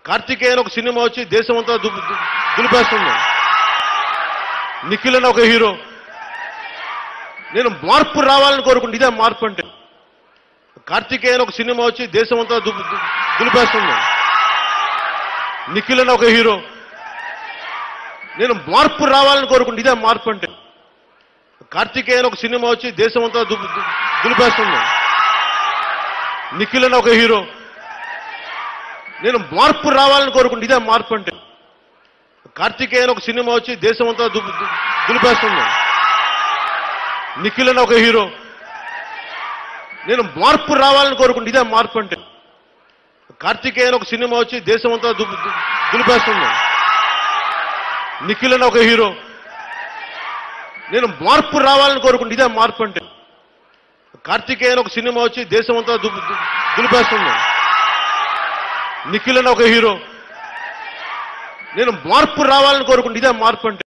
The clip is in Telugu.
కార్తికేయన్ ఒక సినిమా వచ్చి దేశం అంతా దు- దు- దులిపేస్తుంది నిఖిల్ అని ఒక హీరో నేను మార్పు రావాలని కోరుకుంటే ఇదే మార్పు అంటే కార్తికేయన్ ఒక సినిమా వచ్చి దేశం అంతా దు- దు- దులిపేస్తుంది నిఖిల్ అని ఒక హీరో నేను మార్పు రావాలని కోరుకుంటే ఇదే మార్పు అంటే కార్తికేయన్ ఒక సినిమా వచ్చి దేశం అంతా దు- దు- దులిపేస్తుంది నిఖిల్ అని ఒక హీరో నేను మార్పు రావాలని కోరుకుంటే ఇదే మార్పు అంటే కార్తికేయన్ ఒక సినిమా వచ్చి దేశం అంతా దు- దు- దులిపేస్తుంది నిఖిల్ అని ఒక హీరో నేను మార్పు రావాలని కోరుకుంటే ఇదే మార్పు అంటే కార్తికేయన్ ఒక సినిమా వచ్చి దేశం అంతా దు- దు- దులిపేస్తుంది నిఖిల్ అని ఒక హీరో నేను మార్పు రావాలని కోరుకుంటే ఇదే మార్పు అంటే కార్తికేయన్ ఒక సినిమా వచ్చి దేశం అంతా దు- దు- దులిపేస్తుంది నిఖిల్ అని ఒక హీరో నేను మార్పు రావాలని కోరుకుంటే ఇదే మార్పు అంటే